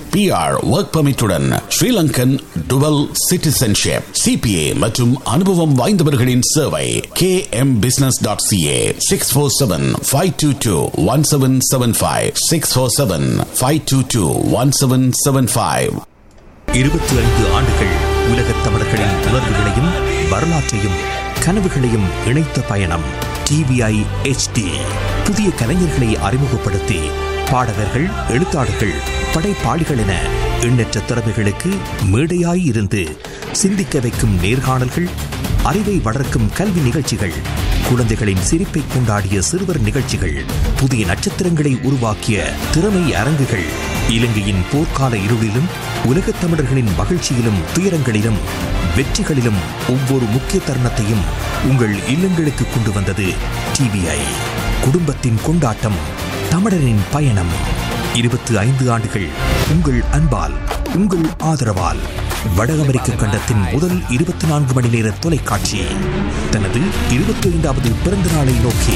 PR work பர்மிட்டுடன் Sri Lankan dual citizenship CPA மற்றும் அனுபவம் வாய்ந்தவர்களின் சேவை K M business dot CA six four seven five two two one seven seven five six four seven five two two one seven seven five இருபத்தி ஐந்து ஆண்டுகள் உலகத் தமிழர்களின் உணர்வுகளையும் வரலாற்றையும் கனவுகளையும் இணைத்த பயணம் டிவிஐ HD புதிய கலைஞர்களை அறிமுகப்படுத்தி பாடகர்கள் எழுத்தாளர்கள் படைப்பாளிகள் என எண்ணற்ற திறமைகளுக்கு மேடையாய் இருந்து சிந்திக்க வைக்கும் நேர்காணல்கள் அறிவை வளர்க்கும் கல்வி நிகழ்ச்சிகள் குழந்தைகளின் சிரிப்பை கொண்டாடிய சிறுவர் நிகழ்ச்சிகள் புதிய நட்சத்திரங்களை உருவாக்கிய திறமை அரங்குகள் இலங்கையின் போர்க்கால இருளிலும் உலகத் தமிழர்களின் மகிழ்ச்சியிலும் துயரங்களிலும் வெற்றிகளிலும் ஒவ்வொரு முக்கிய தருணத்தையும் உங்கள் இல்லங்களுக்கு கொண்டு வந்தது டிவிஐ குடும்பத்தின் கொண்டாட்டம் தமிழரின் பயணம் இருபத்தி ஐந்து ஆண்டுகள் உங்கள் அன்பால் உங்கள் ஆதரவால் வட அமெரிக்க கண்டத்தின் முதல் இருபத்தி நான்கு மணி நேர தொலைக்காட்சி தனது இருபத்தி ஐந்தாவது பிறந்த நாளை நோக்கி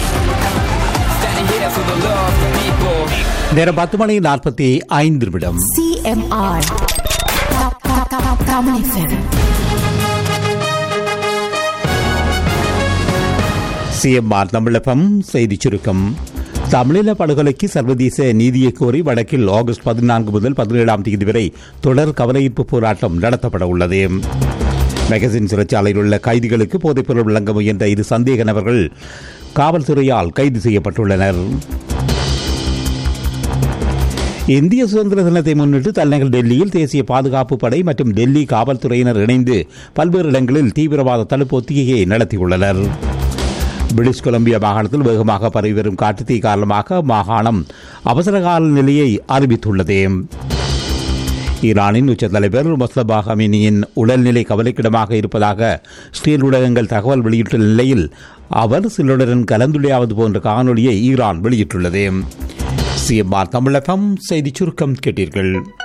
நேரம் பத்து மணி நாற்பத்தி ஐந்து நிமிடம் CMR. Ka- ka- ka- Kamu FM. CMR Tamilagam செய்திச் சுருக்கம் தமிழீழ படுகொலைக்கு சர்வதேச நீதியை கோரி வடக்கில் ஆகஸ்ட் பதினான்கு முதல் பதினேழாம் தேதி வரை தொடர் கவனஈர்ப்பு போராட்டம் நடத்தப்பட உள்ளது மெகசின் சிறைச்சாலையில் உள்ள கைதிகளுக்கு போதைப்பொருள் வழங்க முயன்ற இரு சந்தேக நபர்கள் காவல்துறையால் கைது செய்யப்பட்டுள்ளனர் இந்திய சுதந்திர தினத்தை முன்னிட்டு தலைநகர் டெல்லியில் தேசிய பாதுகாப்பு படை மற்றும் டெல்லி காவல்துறையினர் இணைந்து பல்வேறு இடங்களில் தீவிரவாத தடுப்பு ஒத்திகையை நடத்தியுள்ளனர் பிரிட்டிஷ் கொலம்பியா மாகாணத்தில் வேகமாக பரவி வரும் காட்டுத்தீ காரணமாக மாகாணம் அவசரகால நிலையை அறிவித்துள்ளது ஈரானின் உச்ச தலைவர் மொஸ்லபா ஹமீனியின் உடல்நிலை கவலைக்கிடமாக இருப்பதாக ஸ்டீல் ஊடகங்கள் தகவல் வெளியிட்டுள்ள நிலையில் அவர் சிலருடன் கலந்துரையாவது போன்ற காணொலியை ஈரான் வெளியிட்டுள்ளது சிஎம்ஆர் தமிழகம் செய்திச் சுருக்கம் கேட்டீர்கள்